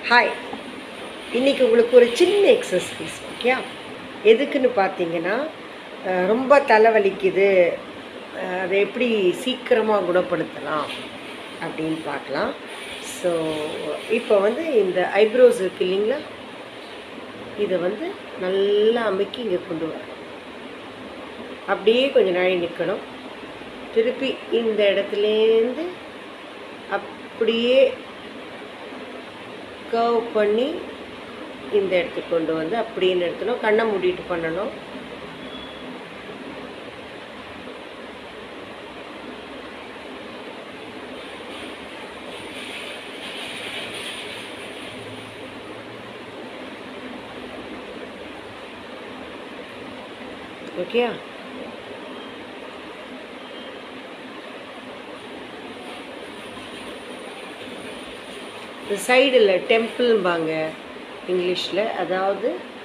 hi இன்னைக்கு உங்களுக்கு ஒரு சின்ன எக்ஸசைஸ் ஓகே எதுக்குன்னு பார்த்தீங்கன்னா அஹ், ரொம்ப தலைவலிக்குது அஹ், அதை எப்படி சீக்கிரமாக குணப்படுத்தலாம் அப்படின்னு பார்க்கலாம் ஸோ இப்போ வந்து இந்த ஐப்ரோஸ் இருக்கு இல்லைங்களா இதை வந்து நல்லா அமுக்கி இங்கே கொண்டு வரணும் அப்படியே கொஞ்ச நாள் நிற்கணும் திருப்பி இந்த இடத்துலேருந்து அப்படியே கர்வ் பண்ணி இந்த இடத்துக்கு கொண்டு வந்து அப்படியே நிறுத்தணும் கண்ணை மூடிட்டு பண்ணணும் ஓகே இந்த சைடில் டெம்பிள்பாங்க இங்கிலீஷில் அதாவது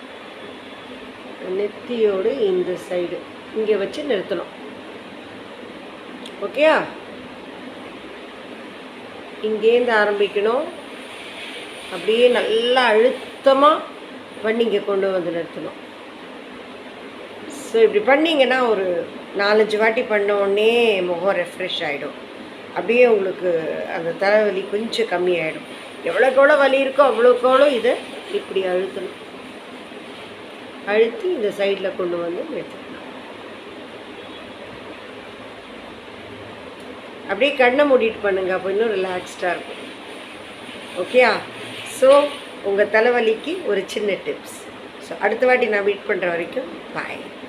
நெத்தியோடு இந்த சைடு இங்கே வச்சு நிறுத்தணும் ஓகேயா இங்கேருந்து ஆரம்பிக்கணும் அப்படியே நல்லா அழுத்தமாக பண்ணி இங்கே கொண்டு வந்து நிறுத்தணும் ஸோ இப்படி பண்ணீங்கன்னா ஒரு நாலஞ்சு வாட்டி பண்ண உடனே முகம் ரெஃப்ரெஷ் ஆகிடும் அப்படியே உங்களுக்கு அந்த தலைவலி கொஞ்சம் கம்மியாயிடும் எவ்வளோக்கு எவ்வளோ வலி இருக்கோ அவ்வளோக்கு எவ்வளோ இதை இப்படி அழுத்தணும் அழுத்தி இந்த சைடில் கொண்டு வந்து நிறுத்தணும் அப்படியே கண்ணை மூடிட்டு பண்ணுங்க அப்போ இன்னும் ரிலாக்ஸ்டாக இருக்கும் ஓகேயா ஸோ உங்கள் தலைவலிக்கு ஒரு சின்ன டிப்ஸ் ஸோ அடுத்த வாட்டி நான் மீட் பண்ணுற வரைக்கும் பாய்